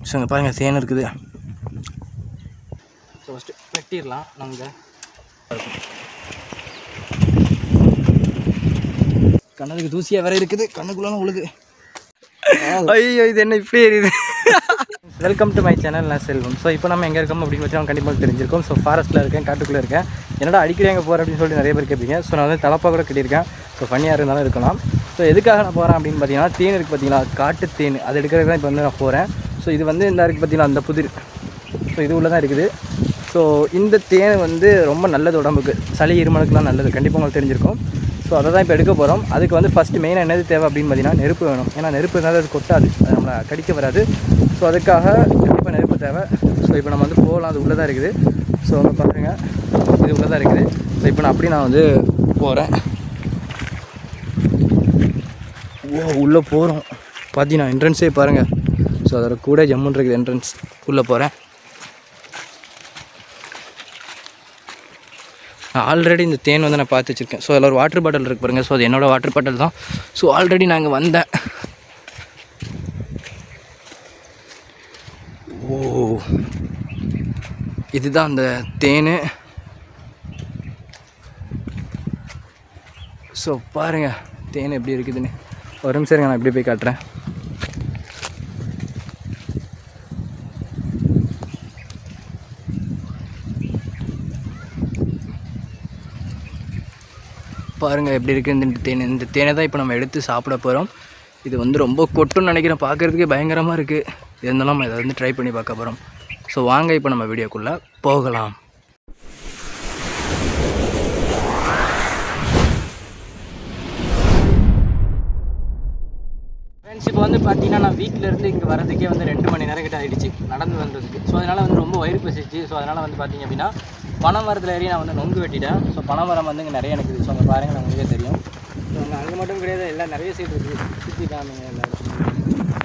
so இங்கே பாருங்கள் தேன் இருக்குது ஸோ ஃபஸ்ட்டு வெட்டிடலாம் நாங்கள் கண்ணுக்கு தூசியாக வேற இருக்குது கண்ணுக்குள்ள உழுது ஐயோ இது என்ன இப்படி எரியுது வெல்கம் டு மை சேனல் நான் செல்வம் ஸோ இப்போ நம்ம எங்கே இருக்கோம் அப்படின்னு பார்த்தீங்கன்னா கண்டிப்பாக தெரிஞ்சிருக்கோம் ஸோ ஃபாரஸ்ட்டில் இருக்கேன் காட்டுக்குள்ளே இருக்கேன் என்னடா அடிக்கடி எங்கே போகிறேன் அப்படின்னு சொல்லி நிறைய பேர் கேட்பீங்க ஸோ நான் வந்து தலப்பா கூட கட்டியிருக்கேன் ஸோ ஃபன்னியாக இருந்தாலும் இருக்கலாம் ஸோ எதுக்காக நான் போகிறேன் அப்படின்னு பார்த்தீங்கன்னா தேன் இருக்குது பார்த்தீங்களா காட்டு தேன் அது எடுக்கிறதுக்கு தான் இப்போ வந்து நான் போகிறேன் ஸோ இது வந்து இந்த இருக்குது பார்த்தீங்களா அந்த புதிர் ஸோ இது உள்ள தான் இருக்குது ஸோ இந்த தேன் வந்து ரொம்ப நல்லது உடம்புக்கு சளி இருமலுக்குலாம் நல்லது கண்டிப்பாக உங்களுக்கு தெரிஞ்சிருக்கும் ஸோ அதை தான் இப்போ எடுக்க போகிறோம் அதுக்கு வந்து ஃபஸ்ட்டு மெயினாக என்னது தேவை அப்படின்னு பார்த்தீங்கன்னா நெருப்பு வேணும் ஏன்னா நெருப்பு இருந்தாலும் அது கொட்டாது அது நம்மளை கடிக்க வராது ஸோ அதுக்காக கண்டிப்பாக நெருப்பு தேவை ஸோ இப்போ நம்ம வந்து போகலாம் அது உள்ளே தான் இருக்குது ஸோ அங்கே பாருங்கள் இது உள்ளே தான் இருக்குது ஸோ இப்போ நான் அப்படியே நான் வந்து போகிறேன் ஓ உள்ளே போகிறோம் பார்த்தீங்கன்னா என்ட்ரன்ஸே பாருங்கள் ஸோ அதோட கூட ஜம்முன் இருக்குது என்ட்ரன்ஸ் உள்ளே போகிறேன் ஆல்ரெடி இந்த தேன் வந்து நான் பார்த்து வச்சுருக்கேன் ஸோ அதில் ஒரு வாட்டர் பாட்டில் இருக்கு பாருங்கள் ஸோ அது என்னோடய வாட்டர் பாட்டில் தான் ஸோ ஆல்ரெடி நான் இங்கே வந்தேன் ஓ இதுதான் அந்த தேன் ஸோ பாருங்கள் தேன் எப்படி இருக்குதுன்னு ஒரு நிமிஷம் இருங்க நான் இப்படி போய் காட்டுறேன் பாருங்கள் எப்படி இருக்குது இந்த தேன் இந்த தேனை தான் இப்போ நம்ம எடுத்து சாப்பிட போகிறோம் இது வந்து ரொம்ப கொட்டுன்னு நினைக்கிறேன் பார்க்குறதுக்கே பயங்கரமாக இருக்குது இருந்தாலும் நம்ம இதை வந்து ட்ரை பண்ணி பார்க்க போகிறோம் ஸோ வாங்க இப்போ நம்ம வீடியோக்குள்ளே போகலாம் ஃப்ரெண்ட்ஸ் இப்போ வந்து பார்த்தீங்கன்னா நான் வீட்டில் இருந்து இங்கே வரதுக்கே வந்து ரெண்டு மணி நேரம் கிட்ட ஆயிடுச்சு நடந்து வந்ததுக்கு ஸோ அதனால் வந்து ரொம்ப வயிறு பசிச்சு ஸோ அதனால் வந்து பார்த்தீங்க அப்படின்னா பனைமரத்தில் ஏறி நான் வந்து நொங்கு வெட்டிட்டேன் ஸோ பனைமரம் வந்து இங்கே நிறைய எனக்கு ஸோ அங்கே பாருங்கள் நான் உங்களுக்கே தெரியும் ஸோ அங்கே அங்கே மட்டும் கிடையாது எல்லாம் நிறைய சைடு இருக்குது சுற்றி காமிங்க எல்லா இடத்துலையும்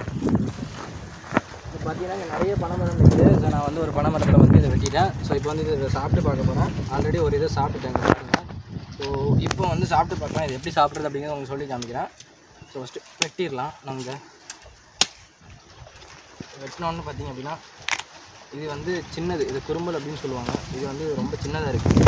இப்போ பார்த்தீங்கன்னா இங்கே நிறைய பனைமரம் இருக்குது ஸோ நான் வந்து ஒரு பனைமரத்தில் வந்து இதை வெட்டிட்டேன் ஸோ இப்போ வந்து இதை சாப்பிட்டு பார்க்க போகிறேன் ஆல்ரெடி ஒரு இதை சாப்பிட்டுட்டேன் பாருங்க ஸோ இப்போ வந்து சாப்பிட்டு பார்க்கலாம் இது எப்படி சாப்பிட்றது அப்படிங்கிறத உங்களுக்கு சொல்லி காமிக்கிறேன் ஸோ ஃபஸ்ட்டு வெட்டிடலாம் நாங்கள் வெட்டினோன்னு பார்த்தீங்க அப்படின்னா இது வந்து சின்னது இது குறும்பல் அப்படின்னு சொல்லுவாங்க இது வந்து ரொம்ப சின்னதாக இருக்குது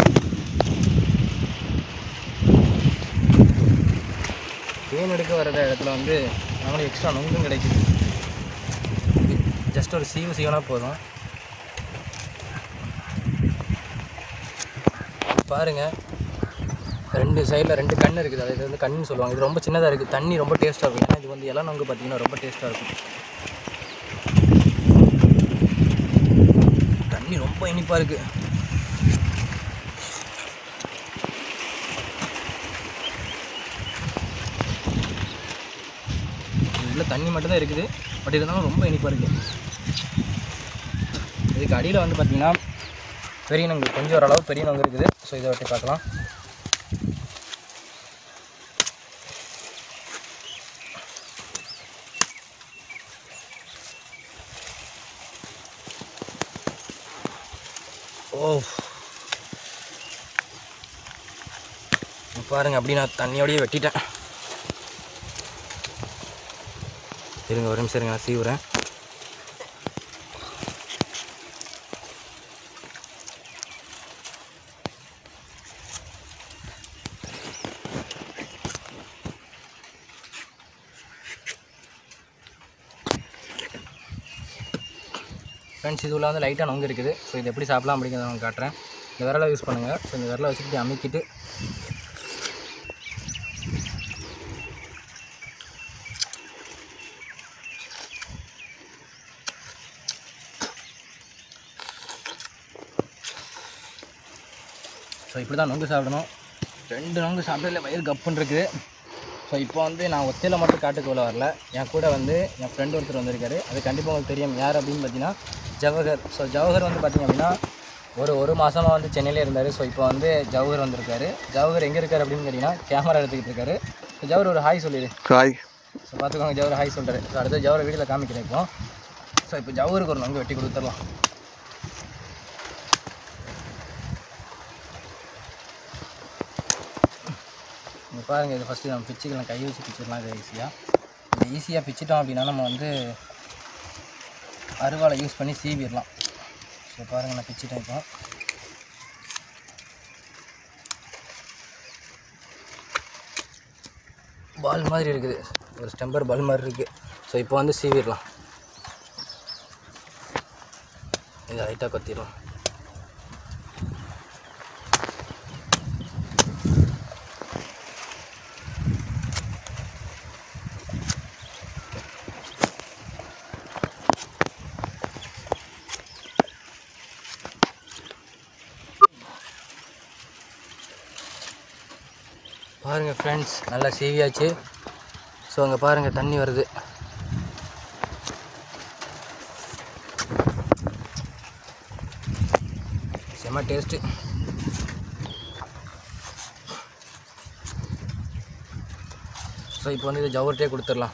தேன் எடுக்க வர இடத்துல வந்து நம்மளுக்கு எக்ஸ்ட்ரா நொங்கும் கிடைக்குது ஜஸ்ட் ஒரு சீவு சீவனா போதும் பாருங்க ரெண்டு சைடில் ரெண்டு கண் இருக்குது அது இது வந்து கண்ணுன்னு சொல்லுவாங்க இது ரொம்ப சின்னதாக இருக்குது தண்ணி ரொம்ப டேஸ்ட்டாக இருக்கும் ஏன்னா இது வந்து இளநொங்கு பார்த்தீங்கன்னா ரொம்ப டேஸ்ட்டாக இருக்கும் தண்ணி ரொம்ப இனிப்பாக இருக்குது உள்ள தண்ணி மட்டும்தான் இருக்குது பட் இருந்தாலும் ரொம்ப இனிப்பாக இருக்குது இதுக்கு அடியில் வந்து பார்த்தீங்கன்னா பெரிய நங்கு கொஞ்சம் ஓரளவு பெரிய நங்கு இருக்குது ஸோ இதை வெட்டி பார்க்கலாம் ஓ இங்க பாருங்க அப்படி நான் தண்ணியோடயே வெட்டிட்டேன் இருங்க ஒரு நிமிஷம் இருங்க நான் சீவுறேன் ஃப்ரெண்ட்ஸ் இது உள்ள வந்து லைட்டாக நொங்கு இருக்குது ஸோ இது எப்படி சாப்பிடலாம் அப்படிங்கிறத நான் காட்டுறேன் இந்த விரலை யூஸ் பண்ணுங்கள் ஸோ இந்த விரலை வச்சுட்டு இப்படி அமுக்கிட்டு ஸோ இப்படி தான் நொங்கு சாப்பிடணும் ரெண்டு நொங்கு சாப்பிட்டதில் வயிறு கப்புன்னு இருக்குது ஸோ இப்போ வந்து நான் ஒத்தையில் மட்டும் காட்டுக்குள்ளே வரல என் கூட வந்து என் ஃப்ரெண்டு ஒருத்தர் வந்திருக்காரு அது கண்டிப்பாக உங்களுக்கு தெரியும் யார் அப்படின்னு பார்த்தீங்கன்னா ஜவஹர் ஸோ ஜவஹர் வந்து பார்த்தீங்க அப்படின்னா ஒரு ஒரு மாதமாக வந்து சென்னையிலே இருந்தார் ஸோ இப்போ வந்து ஜவஹர் வந்திருக்காரு ஜவஹர் எங்கே இருக்கார் அப்படின்னு கேட்டிங்கன்னா கேமரா எடுத்துக்கிட்டு இருக்காரு ஸோ ஜவஹர் ஒரு ஹாய் சொல்லிடு ஹாய் ஸோ பார்த்துக்கோங்க ஜவஹர் ஹாய் சொல்கிறாரு ஸோ அடுத்து ஜவஹர் வீட்டில் காமிக்கிறேன் இப்போ ஸோ இப்போ ஜவஹருக்கு ஒரு நொங்கு வெட்டி கொடுத்துடலாம் இங்கே பாருங்கள் இது ஃபஸ்ட்டு நம்ம பிச்சுக்கலாம் கை வச்சு பிச்சிடலாம் இது ஈஸியாக இது ஈஸியாக பிச்சிட்டோம் அப்படின்னா நம்ம வந்து அருவாளை யூஸ் பண்ணி சீவிடலாம் ஸோ பாருங்கள் நான் பிச்சுட்டேன் இப்போ பால் மாதிரி இருக்குது ஒரு ஸ்டெம்பர் பால் மாதிரி இருக்குது ஸோ இப்போ வந்து சீவிடலாம் இதை லைட்டாக கொத்திடலாம் பாருங்கள் ஃப்ரெண்ட்ஸ் நல்லா சீவியாச்சு ஸோ அங்கே பாருங்கள் தண்ணி வருது செம்ம டேஸ்ட்டு ஸோ இப்போ வந்து இதை ஜவ்வர்ட்டே கொடுத்துடலாம்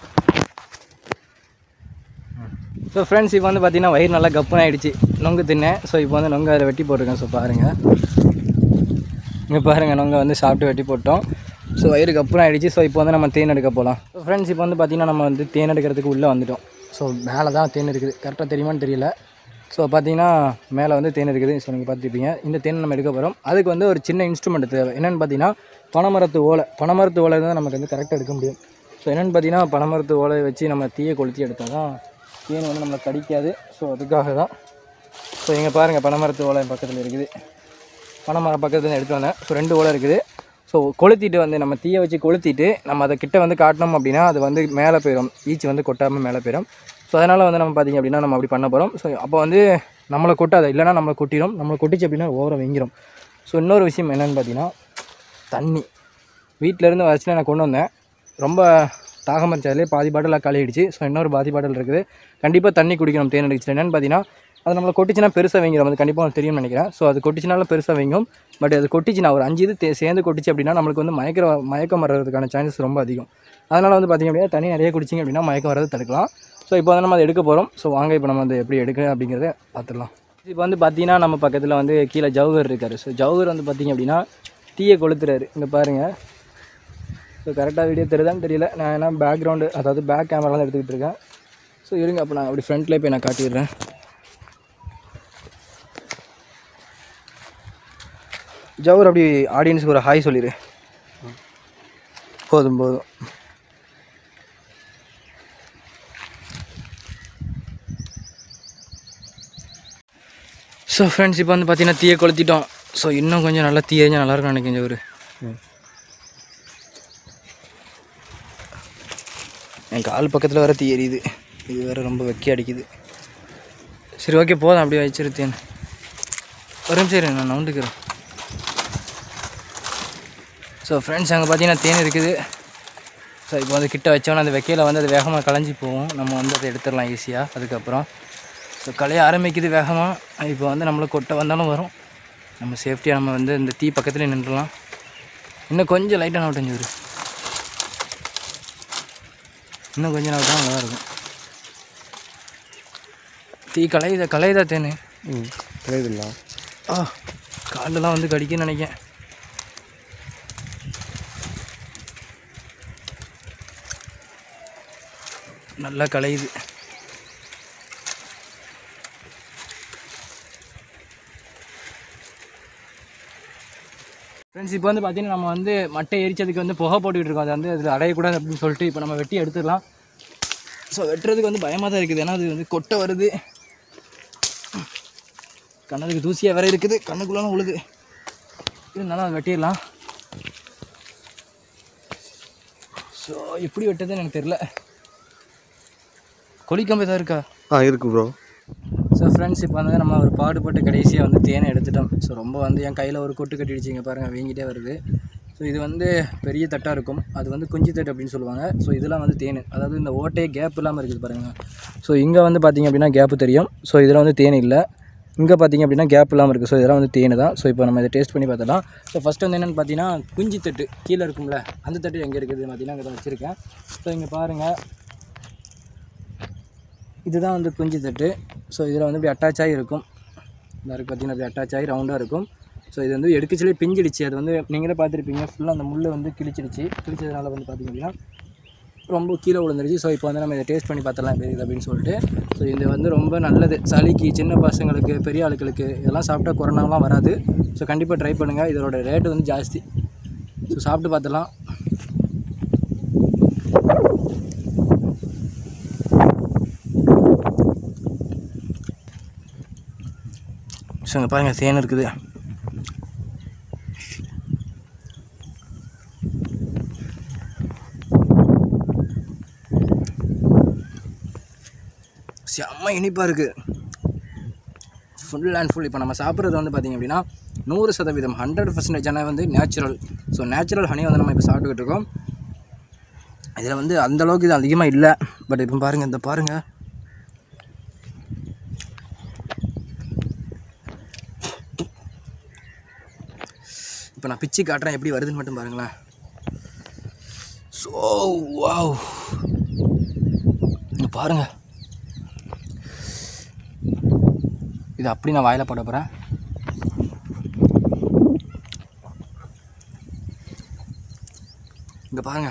ஸோ ஃப்ரெண்ட்ஸ் இப்போ வந்து பார்த்தீங்கன்னா வயிறு நல்லா கப்புன்னு ஆயிடுச்சு நொங்கு தின்னேன் ஸோ இப்போ வந்து நொங்கு அதில் வெட்டி போட்டிருக்கேன் ஸோ பாருங்கள் இங்கே பாருங்கள் நொங்க வந்து சாப்பிட்டு வெட்டி போட்டோம் ஸோ வயிறு கப்புறம் ஆயிடுச்சு ஸோ இப்போ வந்து நம்ம தேன் எடுக்க போகலாம் ஸோ ஃப்ரெண்ட்ஸ் இப்போ வந்து பார்த்திங்கன்னா நம்ம வந்து தேன் எடுக்கிறதுக்கு உள்ளே வந்துட்டோம் ஸோ மேலே தான் தேன் இருக்குது கரெக்டாக தெரியுமான்னு தெரியல ஸோ பார்த்தீங்கன்னா மேலே வந்து தேன் இருக்குது ஸோ நீங்கள் பார்த்துருப்பீங்க இந்த தேன் நம்ம எடுக்க போகிறோம் அதுக்கு வந்து ஒரு சின்ன இன்ஸ்ட்ருமெண்ட் தேவை என்னென்னு பார்த்தீங்கன்னா பனைமரத்து ஓலை பனைமரத்து ஓலை தான் நமக்கு வந்து கரெக்டாக எடுக்க முடியும் ஸோ என்னென்னு பார்த்தீங்கன்னா பனைமரத்து ஓலையை வச்சு நம்ம தீயை கொளுத்தி எடுத்தால் தான் தேன் வந்து நம்மளை கடிக்காது ஸோ அதுக்காக தான் ஸோ இங்கே பாருங்கள் பனைமரத்து ஓலை பக்கத்தில் இருக்குது பனைமரம் பக்கத்தில் எடுத்து வந்தேன் ஸோ ரெண்டு ஓலை இருக்குது ஸோ கொளுத்திட்டு வந்து நம்ம தீயை வச்சு கொளுத்திட்டு நம்ம அதை கிட்ட வந்து காட்டினோம் அப்படின்னா அது வந்து மேலே போயிடும் ஈச்சி வந்து கொட்டாமல் மேலே போயிடும் ஸோ அதனால் வந்து நம்ம பார்த்திங்க அப்படின்னா நம்ம அப்படி பண்ண போகிறோம் ஸோ அப்போ வந்து நம்மளை கொட்டாது இல்லைனா நம்மளை கொட்டிடும் நம்மளை கொட்டிச்சு அப்படின்னா ஓரம் வெங்கிரும் ஸோ இன்னொரு விஷயம் என்னென்னு பார்த்தீங்கன்னா தண்ணி வீட்டிலேருந்து வச்சு நான் கொண்டு வந்தேன் ரொம்ப தாகம் இருந்துச்சாலே பாதி பாட்டில் காலி ஆயிடுச்சு ஸோ இன்னொரு பாதி பாட்டில் இருக்குது கண்டிப்பாக தண்ணி குடிக்கணும் தேன் அடிச்சு என்னென்னு பார்த்தீங்கன்னா அது நம்மளை கொட்டிச்சுன்னா பெருசாக வைங்கிறோம் அது கண்டிப்பாக உங்களுக்கு தெரியும்னு நினைக்கிறேன் ஸோ அது கொட்டிச்சுனாலும் பெருசாக வைங்கும் பட் அது கொட்டிச்சுனா ஒரு அஞ்சு இது தே- சேர்ந்து கொட்டிச்சு அப்படின்னா நம்மளுக்கு வந்து மயக்கிற மயக்கம் வர்றதுக்கான சான்சஸ் ரொம்ப அதிகம் அதனால் வந்து பார்த்திங்க அப்படின்னா தண்ணி நிறைய குடிச்சிங்க அப்படின்னா மயக்கம் வர்றது தடுக்கலாம் ஸோ இப்போ வந்து நம்ம அதை எடுக்க போகிறோம் ஸோ வாங்க இப்போ நம்ம வந்து எப்படி எடுக்க அப்படிங்கிறத பார்த்துடலாம் இப்போ வந்து பார்த்தீங்கன்னா நம்ம பக்கத்தில் வந்து கீழே ஜவுகர் இருக்கார் ஸோ ஜவுகர் வந்து பார்த்திங்க அப்படின்னா தீயை கொளுத்துறாரு இங்கே பாருங்கள் ஸோ கரெக்டாக வீடியோ தெரியுதான்னு தெரியல நான் என்ன பேக்ரவுண்டு அதாவது பேக் கேமரா தான் எடுத்துக்கிட்டு இருக்கேன் ஸோ இருங்க அப்போ நான் அப்படி ஃப்ரண்ட்லேயே போய் நான் காட்டிடுறேன் ஜவுர் அப்படி ஆடியன்ஸுக்கு ஒரு ஹாய் சொல்லிடு போதும் போதும் ஸோ ஃப்ரெண்ட்ஸ் இப்போ வந்து பார்த்தீங்கன்னா தீயை கொளுத்திட்டோம் ஸோ இன்னும் கொஞ்சம் நல்லா தீ எரிஞ்சா நல்லாயிருக்கும் நினைக்கிறேன் ஜவுரு என் கால் பக்கத்தில் வர தீ எரியுது இது வேறு ரொம்ப வெக்கி அடிக்குது சரி ஓகே போதும் அப்படியே வச்சிருத்தேன் ஒரு நிமிஷம் இரு, நான் நவுண்டுக்கிறேன் ஸோ ஃப்ரெண்ட்ஸ் அங்கே பார்த்தீங்கன்னா தேன் இருக்குது ஸோ இப்போ வந்து கிட்ட வச்சோன்னா அந்த வெக்கையில் வந்து அது வேகமாக களைஞ்சி போகும் நம்ம வந்து அதை எடுத்துடலாம் ஈஸியாக அதுக்கப்புறம் ஸோ களைய ஆரம்பிக்குது வேகமாக இப்போ வந்து நம்மளை கொட்டை வந்தாலும் வரும் நம்ம சேஃப்டியாக நம்ம வந்து இந்த தீ பக்கத்துலேயே நின்றுலாம் இன்னும் கொஞ்சம் லைட்டாக நவுட்டஞ்சு வரும் இன்னும் கொஞ்சம் நாள் தான் நல்லா இருக்கும் தீ கலையுதா கலையுதா தேனு ம் தெரியுதுல்ல ஆ காலெல்லாம் வந்து கடிக்குன்னு நினைக்கிறேன் நல்லா கலையுது ஃப்ரெண்ட்ஸ் இப்போ வந்து பார்த்தீங்கன்னா நம்ம வந்து மட்டை எரிச்சதுக்கு வந்து புகை போட்டுக்கிட்டு இருக்கோம் அது வந்து அதில் அடையக்கூடாது அப்படின்னு சொல்லிட்டு இப்போ நம்ம வெட்டி எடுத்துடலாம் ஸோ வெட்டுறதுக்கு வந்து பயமாக தான் இருக்குது ஏன்னா அது வந்து கொட்டை வருது கண்ணுக்கு தூசியாக வேற இருக்குது கண்ணுக்குள்ளலாம் உழுது இருந்தாலும் அதை வெட்டிடலாம் ஸோ எப்படி வெட்டதுன்னு எனக்கு தெரில கொலிக்கம்பு தான் இருக்கா ஆ இருக்கு ப்ரோ ஸோ ஃப்ரெண்ட்ஸ் இப்போ வந்து நம்ம ஒரு பாடுபட்டு கடைசியாக வந்து தேனை எடுத்துட்டோம் ஸோ ரொம்ப வந்து என் கையில் ஒரு கொட்டு கட்டிடுச்சிங்க பாருங்கள் வீங்கிட்டே வருது ஸோ இது வந்து பெரிய தட்டாக இருக்கும் அது வந்து குஞ்சு தட்டு அப்படின்னு சொல்லுவாங்க ஸோ இதெல்லாம் வந்து தேன் அதாவது இந்த ஓட்டையே கேப் இல்லாமல் இருக்குது பாருங்கள் ஸோ இங்கே வந்து பார்த்தீங்க அப்படின்னா கேப்பு தெரியும் ஸோ இதில் வந்து தேன் இல்லை இங்கே பார்த்தீங்க அப்படின்னா கேப் இல்லாமல் இருக்குது ஸோ இதெல்லாம் வந்து தேன் தான் ஸோ இப்போ நம்ம இதை டேஸ்ட் பண்ணி பார்த்தலாம் ஸோ ஃபஸ்ட்டு வந்து என்னென்னு பார்த்தீங்கன்னா குஞ்சு தட்டு கீழே இருக்கும்ல அந்த தட்டு எங்கே இருக்குது பார்த்தீங்கன்னா அங்கே தான் வச்சுருக்கேன் ஸோ இங்கே பாருங்கள் இதுதான் வந்து குஞ்சு தட்டு ஸோ இதில் வந்து இப்படி அட்டாச் ஆகி இருக்கும் இந்த இருக்கு பார்த்தீங்கன்னா இப்படி அட்டாச் ஆகி ரவுண்டாக இருக்கும் ஸோ இது வந்து எடுக்கச்சிலே பிஞ்சிடுச்சு அது வந்து நீங்களே பார்த்துருப்பீங்க ஃபுல்லாக அந்த முள்ளை வந்து கிழிச்சிடுச்சு கிழிச்சதுனால வந்து பார்த்தீங்க அப்படின்னா ரொம்ப கீழே விழுந்துருச்சு ஸோ இப்போ வந்து நம்ம இதை டேஸ்ட் பண்ணி பார்த்துடலாம் எப்படி இருக்குது அப்படின்னு சொல்லிட்டு ஸோ இது வந்து ரொம்ப நல்லது சளிக்கு சின்ன பசங்களுக்கு பெரிய ஆளுகளுக்கு இதெல்லாம் சாப்பிட்டா கொரோனாலாம் வராது ஸோ கண்டிப்பாக ட்ரை பண்ணுங்கள் இதோட ரேட்டு வந்து ஜாஸ்தி ஸோ சாப்பிட்டு பார்த்துடலாம் ஸோ இங்கே பாருங்கள் தேன் இருக்குது செம்ம இனிப்பாக இருக்குது ஃபுல் அண்ட் ஃபுல் இப்போ நம்ம சாப்பிட்றது வந்து பார்த்திங்க அப்படின்னா நூறு சதவீதம் ஹண்ட்ரட் பர்சன்டேஜ் ஆனால் வந்து நேச்சுரல் ஸோ நேச்சுரல் ஹனி வந்து நம்ம இப்போ சாப்பிட்டுக்கிட்டு இருக்கோம் இதில் வந்து அந்த அளவுக்கு இது அதிகமாக இல்லை பட் இப்போ பாருங்கள் இந்த பாருங்கள் இப்போ நான் பிச்சு காட்டுறேன் எப்படி வருதுன்னு மட்டும் பாருங்களேன் ஸோ வாவ் இங்க பாருங்க இது அப்படி நான் வாயில போட போகிறேன் இங்கே பாருங்க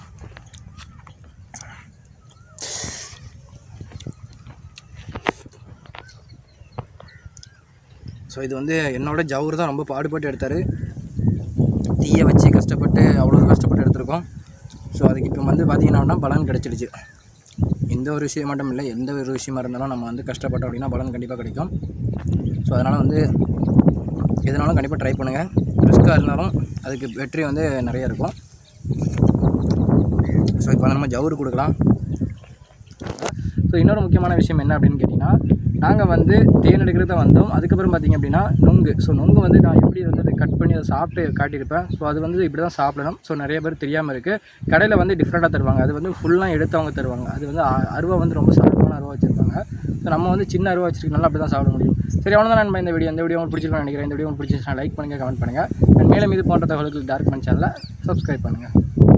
ஸோ இது வந்து என்னோட ஜவுர் தான் ரொம்ப பாடுபட்டு எடுத்தார் தீயை வச்சு கஷ்டப்பட்டு அவ்வளோ கஷ்டப்பட்டு எடுத்திருக்கோம் ஸோ அதுக்கு இப்போ வந்து பார்த்தீங்கன்னா பலன் கிடச்சிடுச்சு எந்த ஒரு விஷயம் மட்டும் இல்லை எந்த ஒரு விஷயமா இருந்தாலும் நம்ம வந்து கஷ்டப்பட்டோம் அப்படின்னா பலன் கண்டிப்பாக கிடைக்கும் ஸோ அதனால் வந்து எதுனாலும் கண்டிப்பாக ட்ரை பண்ணுங்கள் ரிஸ்க்காக இருந்தாலும் அதுக்கு வெற்றி வந்து நிறைய இருக்கும் ஸோ இப்போ நம்ம ஜவுறு கொடுக்கலாம் ஸோ இன்னொரு முக்கியமான விஷயம் என்ன அப்படின்னு கேட்டிங்கன்னா நாங்கள் வந்து தேன் எடுக்கிறத வந்தோம் அதுக்கப்புறம் பார்த்திங்க அப்படின்னா நுங்கு ஸோ நுங்கு வந்து நான் எப்படி வந்து அதை கட் பண்ணி அதை சாப்பிட்டு காட்டியிருப்பேன் ஸோ அது வந்து இப்படி தான் சாப்பிடணும் ஸோ நிறைய பேர் தெரியாமல் இருக்குது கடையில் வந்து டிஃப்ரெண்ட்டாக தருவாங்க அது வந்து ஃபுல்லாக எடுத்தவங்க தருவாங்க அது வந்து அ- அருவா வந்து ரொம்ப சார்பான அருவா வச்சுருப்பாங்க ஸோ நம்ம வந்து சின்ன அருவா வச்சிருக்கனால அப்படி தான் சாப்பிட முடியும் சரி அவ்வளோதான் நான் இந்த வீடியோ இந்த வீடியோ உங்களுக்கு பிடிச்சிருக்கோம்னு நினைக்கிறேன் இந்த வீடியோ உங்களுக்கு பிடிச்சிருந்தா லைக் பண்ணுங்கள் கமெண்ட் பண்ணுங்கள் மேலும் இது போன்ற தகவல்கள் டார்க் மன் சேனலை சப்ஸ்கிரைப் பண்ணுங்கள்